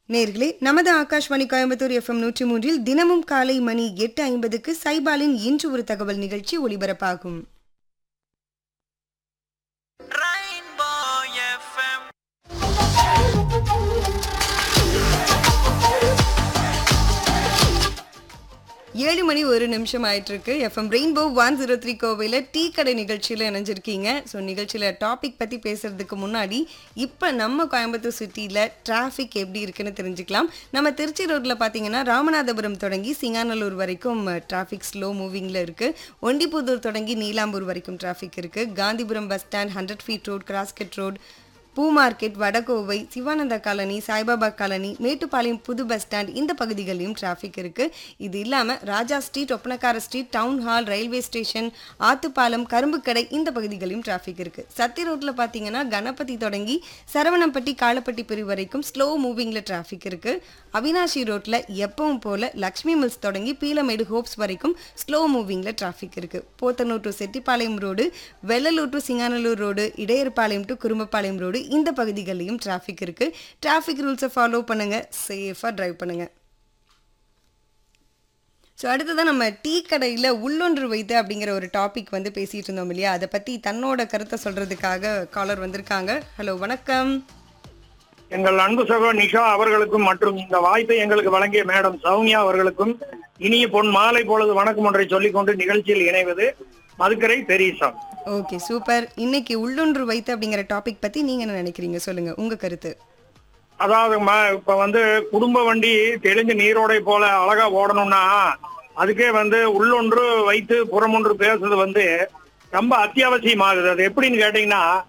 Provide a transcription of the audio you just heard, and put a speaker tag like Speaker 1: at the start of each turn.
Speaker 1: நேர்களே நமது ஆகாஷ்வாணி கோயம்புத்தூர் எஃப்எம் நூற்றி மூன்றில் தினமும் காலை மணி எட்டு ஐம்பதுக்கு சைபாலின் இன்று ஒரு தகவல் நிகழ்ச்சி ஒளிபரப்பாகும்
Speaker 2: Rainbow FM.
Speaker 1: ஏழு மணி ஒரு நிமிஷம் ஆயிட்டு இருக்கு FM Rainbow one zero three கோவையில் டீ கடை நிகழ்ச்சியில் இணைஞ்சிருக்கீங்க ஸோ நிகழ்ச்சியில் டாபிக் பற்றி பேசுறதுக்கு முன்னாடி இப்போ நம்ம கோயம்புத்தூர் சிட்டியில் டிராஃபிக் எப்படி இருக்குன்னு தெரிஞ்சுக்கலாம் நம்ம திருச்சி ரோட்டில் பார்த்தீங்கன்னா ராமநாதபுரம் தொடங்கி சிங்காநல்லூர் வரைக்கும் டிராஃபிக் ஸ்லோ மூவிங்கில் இருக்குது ஒண்டிப்புதூர் தொடங்கி நீலாம்பூர் வரைக்கும் டிராஃபிக் இருக்குது Gandhipuram bus stand hundred feet road cross cut road பூ market Vadakovai Sivananda colony Saibaba colony Mettupalayam புது பஸ் ஸ்டாண்ட் இந்த பகுதிகளிலும் டிராஃபிக் இருக்கு இது இல்லாம Raja street Oppanakara street town hall railway station Athupalam Karumbukadai இந்த பகுதிகளிலும் டிராஃபிக் இருக்கு சத்தி ரோட்ல பாத்தீங்கன்னா கணபதி தொடங்கி சரவணம்பட்டி காலப்பட்டி பிரிவு வரைக்கும் ஸ்லோ மூவிங்ல டிராஃபிக் இருக்கு அவினாஷி ரோட்ல எப்பவும் போல லக்ஷ்மி மில்ஸ் தொடங்கி பீலமேடு ஹோப்ஸ் வரைக்கும் ஸ்லோ மூவிங்ல டிராஃபிக் இருக்கு Podanur to Chettipalayam road Vellalur to Singanallur road Idayarpalayam to Kurumbapalayam road இந்த பகுதிகளிலும் டிராஃபிக் இருக்கு டிராஃபிக் ரூல்ஸை ஃபாலோ பண்ணுங்க சேஃபாக டிரைவ் பண்ணுங்க ஸோ அடுத்ததான் நம்ம டீ கடையில் உள்ளொன்று வைத்து அப்படிங்கிற ஒரு டாபிக் வந்து பேசிட்டு இருந்தோம் இல்லையா அதை பற்றி தன்னோட கருத்தை சொல்றதுக்காக காலர் வந்திருக்காங்க ஹலோ வணக்கம்
Speaker 3: எங்கள் அன்பு சகோ நிஷா அவர்களுக்கும் மற்றும் இந்த வாய்ப்பை எங்களுக்கு வழங்கிய மேடம் சௌமியா அவர்களுக்கும் இனிய பொன் மாலை பொழுது வணக்கம் ஒன்றை சொல்லிக்கொண்டு நிகழ்ச்சியில் இணைவது மதுக்கரை பெரியசா
Speaker 1: ஓகே சூப்பர் இன்னைக்கு உள்ளொன்று வைத்து அப்படிங்கிற டாபிக் பற்றி நீங்கள் என்ன நினைக்கிறீங்க சொல்லுங்க உங்க கருத்து
Speaker 3: அதாவது ம- இப்ப வந்து குடும்ப வண்டி தெளிஞ்ச நீரோடை போல அழகா ஓடணும்னா அதுக்கே வந்து உள்ளொன்று வைத்து புறமொன்று பேசுறது வந்து ரொம்ப அத்தியாவசியமாகுது அது எப்படின்னு கேட்டீங்கன்னா